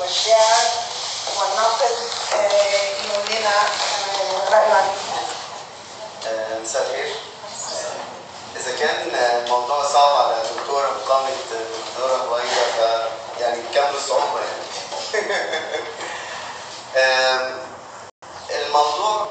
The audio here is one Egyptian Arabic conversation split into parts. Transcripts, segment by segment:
والشاعر والناقد آه، يقول لنا آه، رأيه عن آه، مساء الخير إذا كان الموضوع صعب على دكتورة بقامة دكتورة هويدا ف يعني كامل الصعوبة يعني آم، الموضوع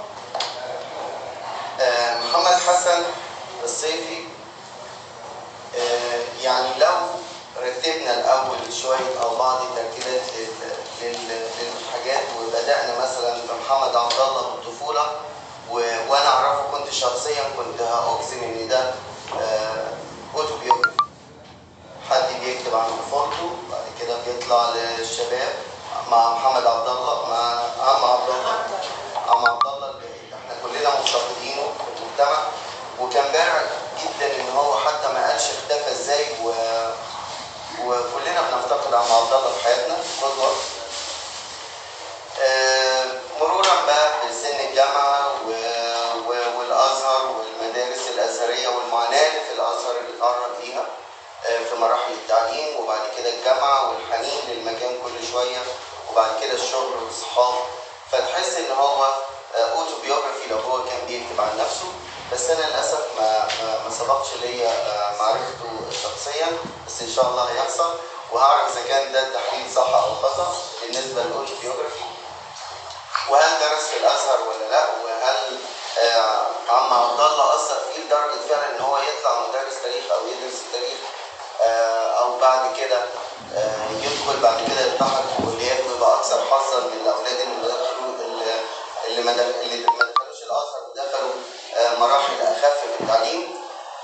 آه، محمد حسن الصيفي آه، يعني لو رتبنا الأول شوية أو بعض الترتيبات لل- لل- للحاجات وبدأنا مثلا بمحمد عبد الله بالطفولة و- وأنا أعرفه كنت شخصيا كنت أجزم إن ده أوتوبيوجرافي حد بيكتب عن طفولته بعد كده بيطلع للشباب مع محمد عبد الله مع عم عبد الله عم عبد الله اللي احنا كلنا مفتقدينه في المجتمع وكان بارع جدا ان هو حتى ما قالش اختفى ازاي و... وكلنا بنفتقد عم عبد الله في حياتنا قدوه آه، مرورا بقى بسن الجامعه و... و... والازهر والمدارس الازهريه والمعاناه اللي في الازهر اللي اتعرض ليها آه، في مراحل التعليم وبعد كده الجامعه والحنين للمكان كل شويه وبعد كده الشغل والاصحاب فتحس ان هو اوتوبيوجرافي لو هو كان بيكتب عن نفسه بس انا للاسف ما ما, ما سبقش ليا آه، معرفته شخصيا بس ان شاء الله هيحصل وهعرف اذا كان ده التحليل صح او خطا بالنسبه للاوتوبيوجرافي وهل درس في الازهر ولا لا وهل آه، عم عبد الله اثر فيه لدرجه فعلا ان هو يطلع مدرس تاريخ او يدرس التاريخ آه، او بعد كده آه، يدخل بعد كده يلتحق بكليات ويبقى اكثر حظا من الاولاد اللي دخلوا اللي اللي ما دخ- اللي ما دخلوش الازهر ودخلوا آه، مراحل اخف في التعليم.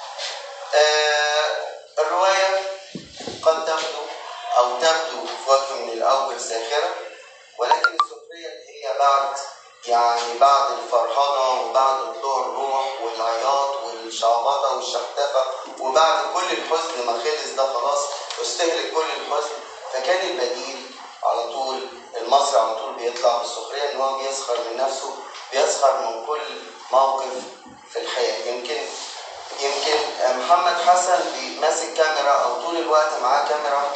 آه، الروايه قد تبدو او تبدو في وجه من الاول ساخره ولكن السخريه اللي هي بعد يعني بعد الفرحانه وبعد طلوع الروح والعياط والشعبطه والشحتفه وبعد كل الحزن ما خلص ده خلاص واستهلك كل الحزن فكان البديل على طول المصري على طول بيطلع بالسخريه ان هو بيسخر من نفسه بيسخر من كل موقف في الحياه يمكن يمكن محمد حسن ماسك كاميرا او طول الوقت معاه كاميرا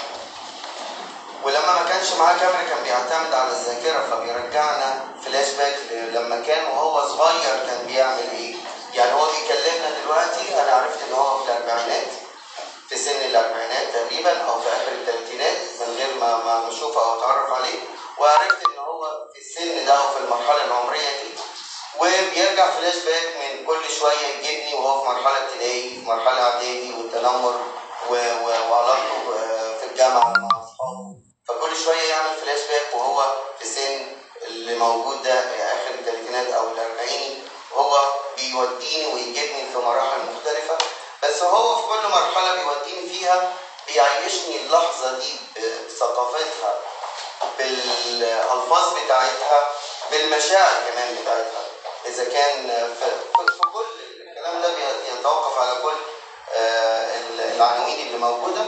ولما ما كانش معاه كاميرا كان بيعتمد على الذاكره فبيرجعنا فلاش باك لما كان وهو صغير كان بيعمل ايه يعني هو بيكلمنا دلوقتي انا عرفت ان هو في الاربعينات في سن الاربعينات تقريبا او في اخر الثلاثينات من غير ما ما ما اشوفه او اتعرف عليه وعرفت ان هو في السن ده او في المرحله العمريه دي وبيرجع فلاش باك من كل شويه يجيبني وهو في مرحله ابتدائي في مرحله اعدادي والتنمر و- و- وعلاقته آه، في الجامعه مع اصحابه فكل شويه يعمل فلاش باك وهو في سن اللي موجود ده اخر الثلاثينات او الاربعيني وهو بيوديني ويجيبني في مراحل مختلفه بس هو في كل مرحله بيوديني فيها بيعيشني اللحظه دي بثقافتها بالالفاظ بتاعتها بالمشاعر كمان بتاعتها اذا كان في, في في كل الكلام ده بي- يتوقف على كل آه، العناوين اللي موجوده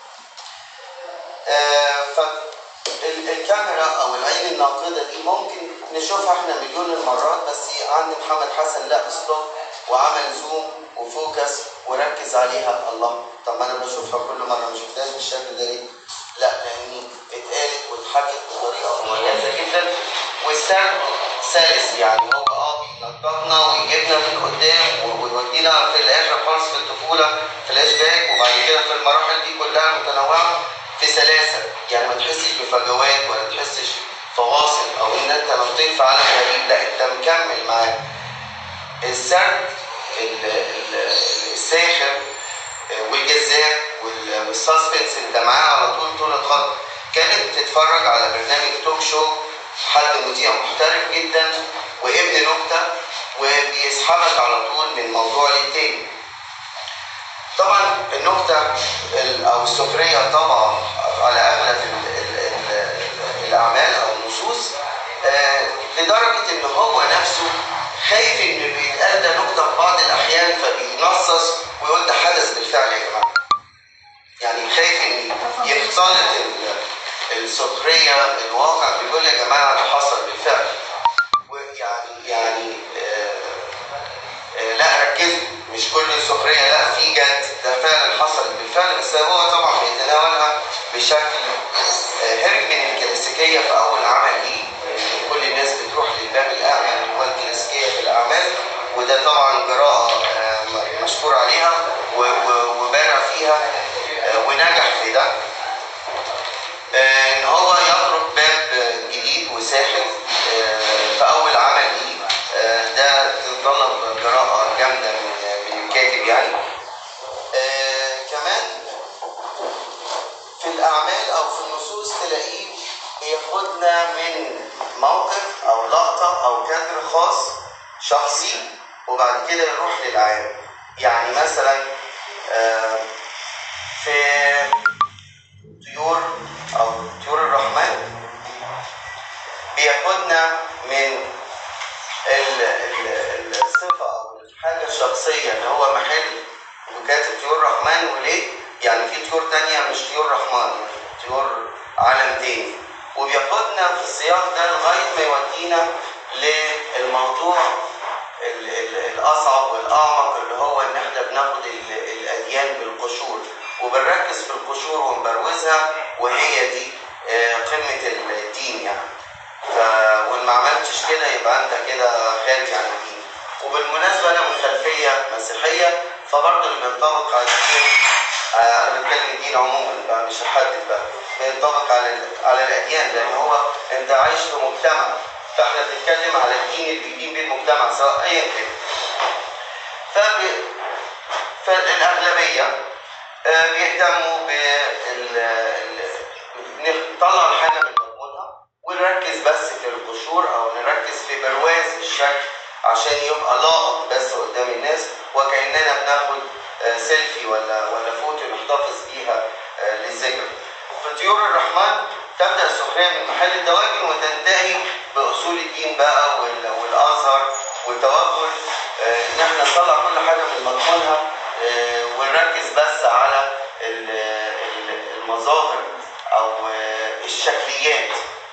فالكاميرا او العين الناقده دي ممكن نشوفها احنا مليون المرات بس عند محمد حسن لا اسلوب وعمل زوم وفوكس وركز عليها الله طب ما انا بشوفها كل مره ما شفتهاش بالشكل ده ليه؟ لا لاني اتقالت واتحكت بطريقه مميزه جدا والسرد سلس يعني هو اه بينططنا ويجيبنا من قدام ويودينا في الاخر خالص في الطفوله فلاش باك وبعد كده في المراحل دي كلها متنوعه في سلاسه يعني ما تحسش بفجوات ولا تحسش فواصل او ان انت نطيت في عالم غريب لا انت مكمل معاه السرد ال- ال- الساخر والجذاب وال- والسسبنس انت معاه على طول طول الخط كانت تتفرج على برنامج توك شو حد مذيع محترف جدا وابن نكته وبيسحبك على طول من موضوع للتاني طبعا النكته ال- او السخريه طبعا على اغلب ال- ال- ال- الاعمال او النصوص آه، لدرجه ان هو نفسه خايف ان اللي بيتقال ده نكته في بعض الاحيان فبينصص ويقول ده حدث بالفعل يا جماعه. يعني خايف ان يختلط ال- السخريه بالواقع بيقول يا جماعه ده حصل بالفعل. ويعني يعني آه، آه، لا ركزوا مش كل السخريه لا في جد ده فعلا حصل بالفعل بس هو طبعا بيتناولها بشكل آه، هرب من الكلام كلاسيكيه في اول عمل ليه إن كل الناس بتروح للباب الاعمى اللي هو الكلاسيكيه في الاعمال وده طبعا جراءه آه، م- مشكور عليها و- و- وبارع فيها آه، ونجح في ده آه، ان هو يترك باب آه، جديد وساحر آه، في اول عمل ليه آه، ده تتطلب جراءه جامده من من الكاتب يعني آه، كمان في الأعمال أو في النصوص تلاقيه بياخدنا من موقف أو لقطة أو كادر خاص شخصي وبعد كده يروح للعام يعني مثلا آه، في طيور أو طيور الرحمن بياخدنا من ال- ال- الصفة أو الحاجة الشخصية اللي هو محل وكاتب طيور رحمن وليه؟ يعني في طيور تانية مش طيور رحمن يعني طيور عالم تاني وبياخدنا في السياق ده لغاية ما يودينا للموضوع ال- ال- الأصعب والأعمق اللي هو إن إحنا بناخد ال- الأديان بالقشور وبنركز في القشور ونبروزها وهي دي آه، قمة الدين يعني ف... وان ما عملتش كده يبقى انت كده خارج عن الدين وبالمناسبه انا من خلفيه مسيحيه فبرضه اللي بينطبق على الدين آه، انا بتكلم الدين عموما بقى مش هحدد بقى بينطبق على ال- على الاديان لان هو انت عايش في مجتمع فاحنا بنتكلم على الدين اللي بيدين بيه المجتمع سواء ايا كان فب... فالاغلبيه آه، بيهتموا بال ال- نطلع الحاجه من مضمونها ونركز بس في القشور او نركز في برواز الشكل عشان يبقى لائق بس قدام الناس وكاننا بناخد آه، سيلفي ولا ولا فوتو نحتفظ بيها آه، للذكر. في طيور الرحمن تبدا السخريه من محل الدواجن وتنتهي باصول الدين بقى وال- والازهر والتوغل آه، ان احنا نطلع كل حاجه من مضمونها آه، ونركز بس على ال- ال- المظاهر او آه، الشكليات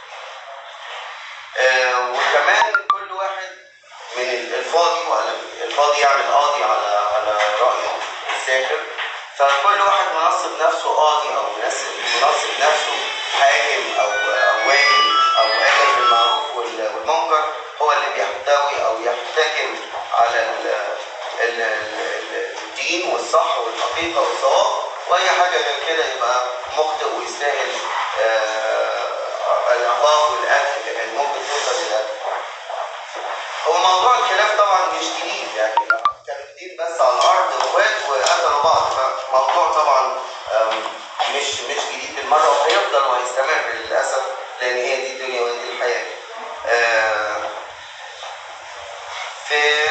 آه، وكمان كل واحد من الفاضي ولا الفاضي يعني القاضي على على رايه الساخر فكل واحد منصب نفسه قاضي او منصب منصب نفسه حاكم او او والي او امر بالمعروف وال- والمنكر هو اللي بيحتوي او يحتكم على ال ال ال الدين والصح والحقيقه والصواب واي حاجه غير كده يبقى مخطئ ويستاهل آه، العقاب والاكل كمان ممكن توصل للاكل هو موضوع الخلاف طبعا مش جديد يعني كانوا اتنين بس على الارض اخوات وقتلوا بعض فموضوع طبعا آم، مش مش جديد بالمره وهيفضل وهيستمر للاسف لان هي دي الدنيا ودي الحياه. آه، في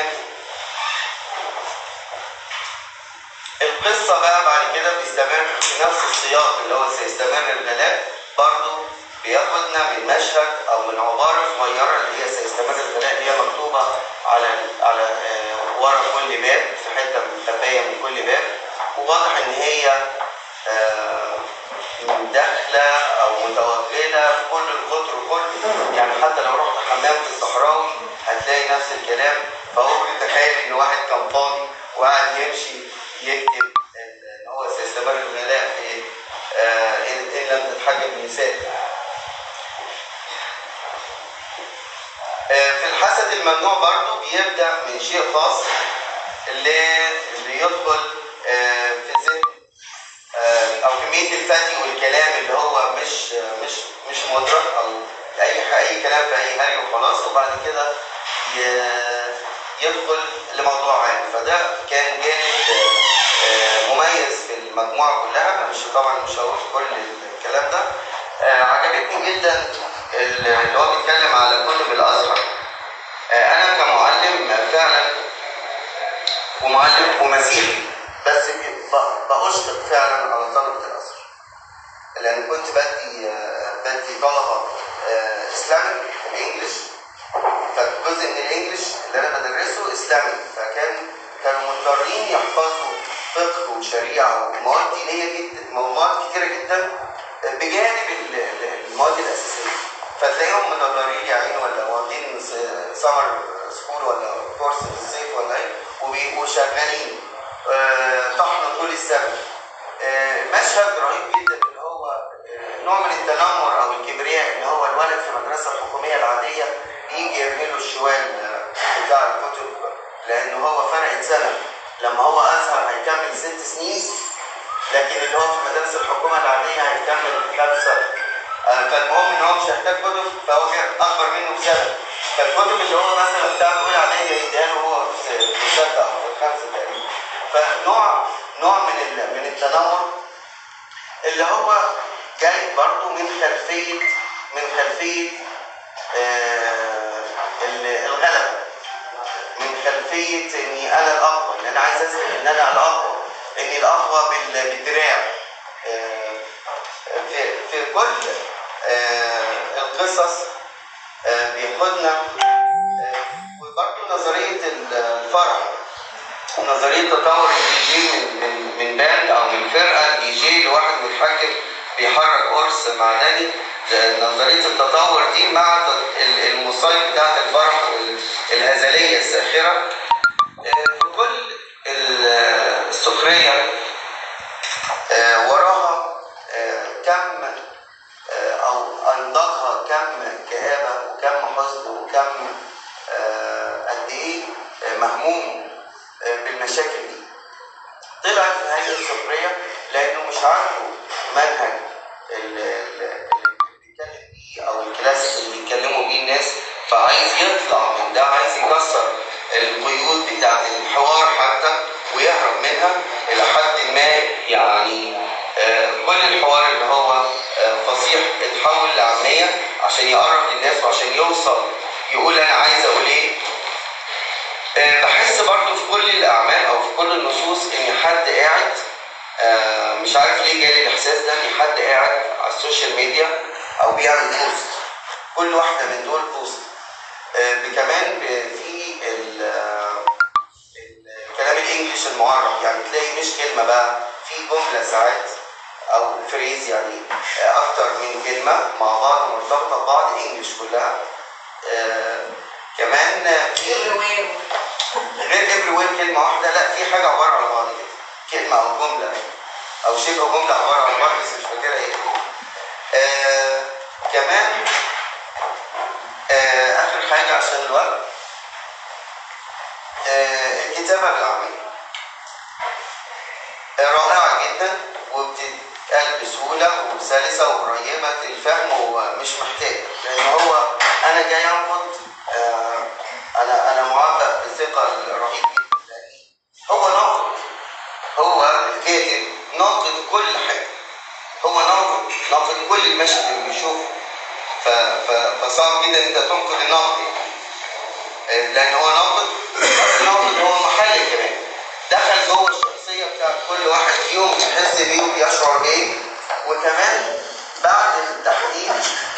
القصة بقى بعد كده بيستمر في نفس السياق اللي هو سيستمر الغلاء برضه بياخدنا من مشهد او من عبارة صغيرة اللي هي سيستمر الغلاء اللي هي مكتوبة على على آه، ورا كل باب في حتة من خفاية من كل باب وواضح ان هي آه، داخلة او متوغلة في كل القطر كله يعني حتى لو رحت حمام في الصحراوي هتلاقي نفس الكلام فهو بيتخيل ان واحد كان فاضي وقاعد يمشي يكتب ان إن هو سيستمر الغلاء في آه، ان إن لم تتحجب النساء. آه، في الحسد الممنوع برضه بيبدا من شيء خاص اللي اللي يدخل آه، في ذهن آه، او كميه الفتي والكلام اللي هو مش مش مش مدرك او اي اي كلام في اي هري وخلاص وبعد كده ي- يدخل لموضوع عام فده كان جانب آه، آه، مميز في المجموعه كلها مش طبعا مش هقول كل الكلام ده آه، عجبتني جدا اللي هو بيتكلم على كتب الازهر آه، انا كمعلم فعلا ومعلم ومسيحي بس ب- بأشفق فعلا على طلبة الأزهر لأن كنت بدي آه، بدي طلبة آه، إسلامي الإنجليش فجزء من الإنجليش اللي أنا بدرسه إسلامي فكان كانوا مضطرين يحفظوا فقه وشريعة ومواد دينية جدا مواد كتيرة جدا آه، بجانب ال- ال- المواد الأساسية فتلاقيهم مدربين يا عيني ولا واخدين سمر سكول ولا كورس في الصيف ولا ايه وبيبقوا شغالين آه، طحن طول السنه آه، مشهد رهيب جدا اللي هو آه، نوع من التنمر او الكبرياء ان هو الولد في المدرسه الحكوميه العاديه يجي يرمي له الشوال بتاع الكتب لانه هو فرق سنه لما هو ازهر هيكمل ست سنين لكن اللي هو في مدارس الحكومه العاديه هيكمل خمسه آه، فالمهم ان هو مش هيحتاج كتب فهو كان اكبر منه بسنه فالكتب اللي هو مثلا بتاع اولى اعدادي هيديها له هو في في سته او في خمسه تقريبا فنوع نوع من ال- من التنمر اللي هو جاي برضه من خلفيه من خلفيه آه، ال- الغلبه من خلفيه اني انا الاقوى ان انا عايز اثبت ان انا الاقوى اني الاقوى بال- بالدراع آه، في في كل آه، القصص آه، بياخدنا آه، وبرضه نظريه الفرح نظريه تطور الدي جي من من من باند او من فرقه دي جي لواحد متحكم بيحرك قرص معدني آه، نظريه التطور دي مع ال- المصايب بتاعت الفرح الهزليه الساخره آه، في كل ال- السخريه آه، وراها آه، كم آه، او انضجها كم كآبة وكم حزن وكم آه، قد ايه آه، مهموم آه، بالمشاكل دي طلعت في هذه السخرية لانه مش عارفوا منهج ال- ال- اللي بيتكلم بيه او الكلاسيك اللي بيتكلموا بيه الناس فعايز يطلع من ده عايز يكسر القيود بتاعت الحوار حتى ويهرب منها الى حد ما يعني آه، كل الحوار اللي هو آه، فصيح اتحول لعامية عشان يقرب للناس وعشان يوصل يقول انا عايز اقول ايه آه، بحس برضو في كل الاعمال او في كل النصوص ان حد قاعد آه، مش عارف ليه جالي الاحساس ده ان حد قاعد على السوشيال ميديا او بيعمل بوست كل واحده من دول بوست آه، كمان ب- في ال- آه، الكلام الانجليش المعرب يعني تلاقي مش كلمه بقى في جمله ساعات او فريز يعني آه، اكتر من كلمه مع بعض مرتبطه ببعض انجليش كلها آه، كمان في غير افري وير كلمه واحده لا في حاجه عباره على بعض كده كلمه او جمله او شبه جمله عباره عن بعض بس مش فاكرها ايه آه كمان آه اخر حاجه عشان الوقت آه الكتابه بالعاميه آه رائعه جدا وبتتقال بسهوله وسلسه وقريبه الفهم ومش محتاج لان هو انا جاي انقد آه انا انا معبأ بثقه رهيب جدا لأن هو ناقد هو الكاتب ناقد كل حاجه هو ناقد ناقد كل المشهد اللي بيشوفه ف... ف... فصعب جدا انت تنقد الناقد يعني. آه، لان هو ناقد الناقد هو محلل كمان دخل جوه الشخصيه بتاعت كل واحد فيهم يحس بيه وبيشعر بايه وكمان بعد التحليل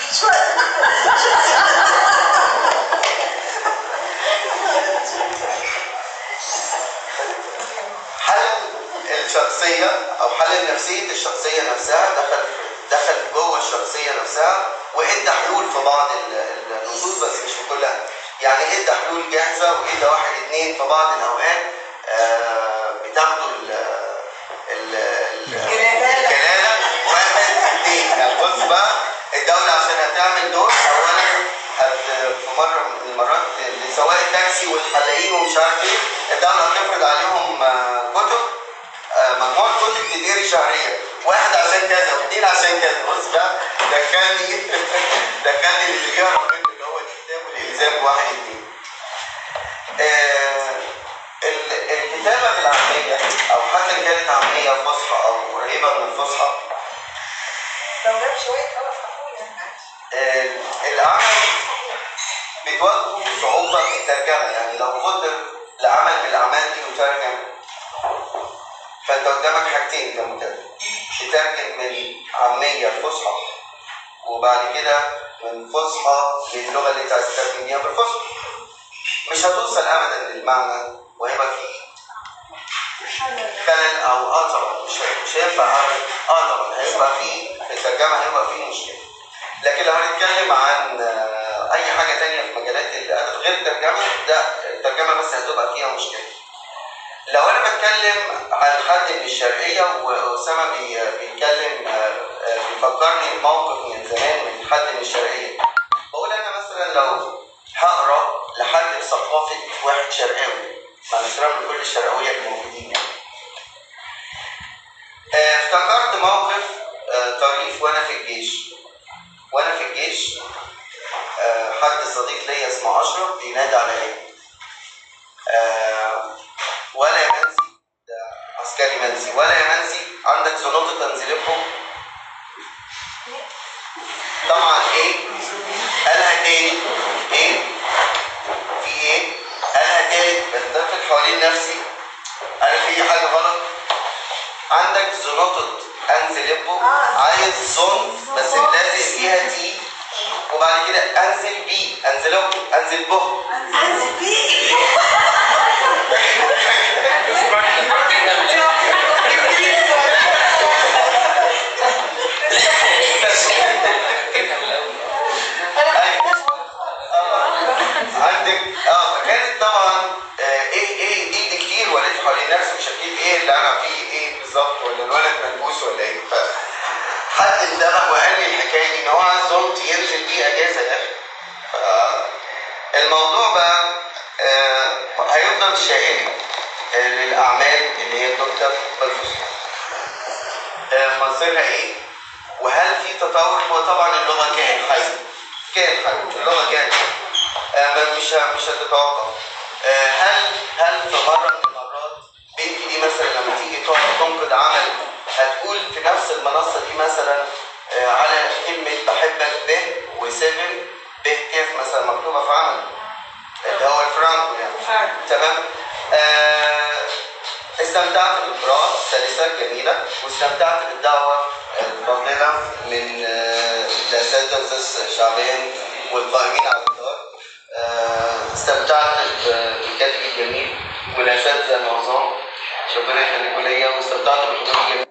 حل الشخصية أو حل نفسية الشخصية نفسها دخل دخل جوه الشخصية نفسها وإدى حلول في بعض ال- النصوص بس مش في كلها يعني إدى حلول جاهزة وإدى واحد اتنين في بعض الأوقات آه، بتاخدوا ال ال- ال- الجلالة. الجلالة واحد اتنين يعني بص بقى الدولة عشان هتعمل دور أولا هت- في مرة من المرات لسواق التاكسي والحلاقين ومش عارف ايه الدولة هتفرض عليهم آه، كتب آه، مجموعة كتب تتقري شهريا واحد عشان كذا واثنين عشان كذا بص بقى دخلني دخلني اللي يقرا منه اللي هو الكتاب والالزام واحد اتنين آه، ال- الكتابة بالعامية أو حتى إن كانت عامية فصحى أو قريبة من الفصحى لو جاب شوية خلاص أخويا آه، العمل بتواجهه صعوبة في الترجمة يعني لو قدر لعمل من الأعمال دي يترجم فأنت قدامك حاجتين كمترجم تترجم من عامية لفصحى وبعد كده من فصحى للغة اللي أنت عايز تترجم بيها بالفصحى مش هتوصل أبدا للمعنى وهيبقى فيه خلل او اه طبعا مش مش هينفع أعمل- اه طبعا هيبقى في في الترجمه هيبقى في مشكله لكن لو هنتكلم عن آه، اي حاجه تانية في مجالات الادب غير الترجمه ده الترجمه بس هتبقى فيها مشكله لو انا بتكلم عن حد من الشرقيه واسامه بي- بيتكلم آه، آه، بيفكرني بموقف من زمان من حد من الشرقيه بقول انا مثلا لو هقرا لحد بثقافه واحد شرقاوي مع الاحترام لكل الشرقاويه الموجودين يعني آه، افتكرت موقف آه، طريف وانا في الجيش وانا في الجيش آه، حد صديق ليا اسمه اشرف بينادي عليا آه، ولا يا منسي ده عسكري منسي ولا يا منسي عندك زنوطة تنزيلكم طبعا ايه قالها تاني ايه في ايه قالها تالت بتدخل حوالين نفسي انا في حاجه غلط عندك زنوطة انزلبو عايز زن بس لازم فيها تي وبعد كده انزل بي انزلبو انزل به انزل بيه عندك اه فكانت طبعا آه، ايه ايه ايدي كتير ولقيت حوالين نفسي مش اكيد ايه اللي انا فيه ايه بالظبط ولا الولد منبوس ولا ايه ف حد اندمج وقال لي الحكايه دي ان هو عايز زومت ينزل بيه اجازه يا اخي ف- الموضوع بقى آه، هيفضل شائن آه، للاعمال اللي هي بتكتب بالفصحى آه، مصيرها ايه وهل في تطور هو طبعا اللغه كائن حي كائن حي اللغه كائن حي آه، ما- مش ه- مش هتتوقف آه، هل هل في مره من المرات بنتي دي مثلا لما تيجي تقعد تنقد عمل هتقول في نفس المنصه دي مثلا آه، على كلمه بحبك ب وسيفن ب كيف مثلا مكتوبه في عمل اللي هو الفرانكو يعني تمام آه، استمتعت بالقراءة سلسة جميلة واستمتعت بالدعوة الفاضلة من آه، الأساتذة الأستاذ شعبان والقائمين على الدار آه، استمتعت بالكاتب الجميل والأساتذة العظام ربنا يخليكم ليا واستمتعت بالحضور الجميل